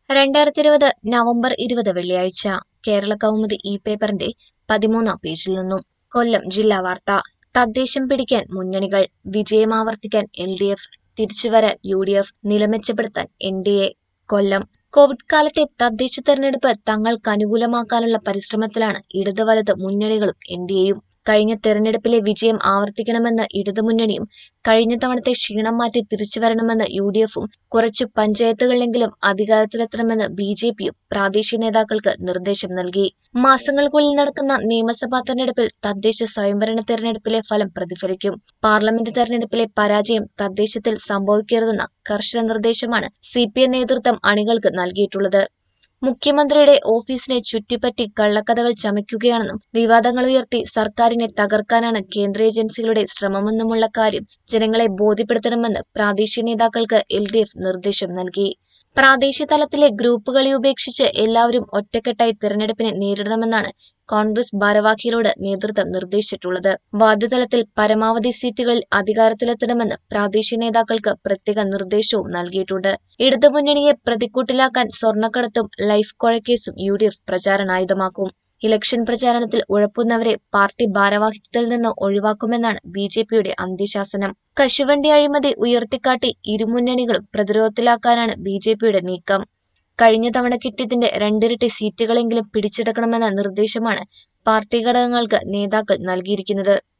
രണ്ടായിരത്തി ഇരുപത് നവംബർ ഇരുപത് വെള്ളിയാഴ്ച കേരള കൗമുദി ഇ പേപ്പറിന്റെ പതിമൂന്നാം പേജിൽ നിന്നും കൊല്ലം ജില്ലാ വാർത്ത തദ്ദേശം പിടിക്കാൻ മുന്നണികൾ വിജയമാവർത്തിക്കാൻ എൽ ഡി എഫ് തിരിച്ചുവരാൻ യു ഡി എഫ് നിലമെച്ചപ്പെടുത്താൻ N D A Kollam covid കാലത്തെ തദ്ദേശ തെരഞ്ഞെടുപ്പ് തങ്ങൾക്ക് അനുകൂലമാക്കാനുള്ള പരിശ്രമത്തിലാണ് ഇടത് വലത് മുന്നണികളും എൻ ഡി എയും കഴിഞ്ഞ തെരഞ്ഞെടുപ്പിലെ വിജയം ആവർത്തിക്കണമെന്ന് ഇടതുമുന്നണിയും കഴിഞ്ഞ തവണത്തെ ക്ഷീണം മാറ്റി തിരിച്ചുവരണമെന്ന് യു ഡി എഫും കുറച്ചു പഞ്ചായത്തുകളിലെങ്കിലും അധികാരത്തിലെത്തണമെന്ന് ബി ജെ പിയും പ്രാദേശിക നേതാക്കൾക്ക് നിർദ്ദേശം നൽകി മാസങ്ങൾക്കുള്ളിൽ നടക്കുന്ന നിയമസഭാ തെരഞ്ഞെടുപ്പിൽ തദ്ദേശ സ്വയംഭരണ തെരഞ്ഞെടുപ്പിലെ ഫലം പ്രതിഫലിക്കും പാർലമെന്റ് തെരഞ്ഞെടുപ്പിലെ പരാജയം തദ്ദേശത്തിൽ സംഭവിക്കരുതെന്ന കർശന നിർദ്ദേശമാണ് സി പി എം നേതൃത്വം അണികൾക്ക് നൽകിയിട്ടുള്ളത് മുഖ്യമന്ത്രിയുടെ ഓഫീസിനെ ചുറ്റിപ്പറ്റി കള്ളക്കഥകൾ ചമയ്ക്കുകയാണെന്നും വിവാദങ്ങൾ ഉയർത്തി സർക്കാരിനെ തകർക്കാനാണ് കേന്ദ്ര ഏജൻസികളുടെ ശ്രമമെന്നുമുള്ള കാര്യം ജനങ്ങളെ ബോധ്യപ്പെടുത്തണമെന്ന് പ്രാദേശിക നേതാക്കൾക്ക് എൽ ഡി എഫ് നിർദ്ദേശം നൽകി പ്രാദേശിക തലത്തിലെ ഗ്രൂപ്പുകളെ ഉപേക്ഷിച്ച് എല്ലാവരും ഒറ്റക്കെട്ടായി തെരഞ്ഞെടുപ്പിനെ നേരിടണമെന്നാണ് കോൺഗ്രസ് ഭാരവാഹികളോട് നേതൃത്വം നിർദ്ദേശിച്ചിട്ടുള്ളത് വാർഡ് തലത്തിൽ പരമാവധി സീറ്റുകളിൽ അധികാരത്തിലെത്തണമെന്ന് പ്രാദേശിക നേതാക്കൾക്ക് പ്രത്യേക നിർദ്ദേശവും നൽകിയിട്ടുണ്ട് ഇടതുമുന്നണിയെ പ്രതിക്കൂട്ടിലാക്കാൻ സ്വർണ്ണക്കടത്തും ലൈഫ് കൊഴക്കേസും യു ഡി എഫ് പ്രചാരണായുധമാക്കും ഇലക്ഷൻ പ്രചാരണത്തിൽ ഉഴപ്പുന്നവരെ പാർട്ടി ഭാരവാഹിത്വത്തിൽ നിന്ന് ഒഴിവാക്കുമെന്നാണ് ബി ജെ പിയുടെ അന്ത്യശാസനം കശുവണ്ടി അഴിമതി ഉയർത്തിക്കാട്ടി ഇരുമുന്നണികളും പ്രതിരോധത്തിലാക്കാനാണ് ബി ജെ പിയുടെ നീക്കം കഴിഞ്ഞ തവണ കിട്ടിയതിന്റെ രണ്ടിരട്ടി സീറ്റുകളെങ്കിലും പിടിച്ചെടുക്കണമെന്ന നിർദ്ദേശമാണ് പാർട്ടി ഘടകങ്ങൾക്ക് നേതാക്കൾ നൽകിയിരിക്കുന്നത്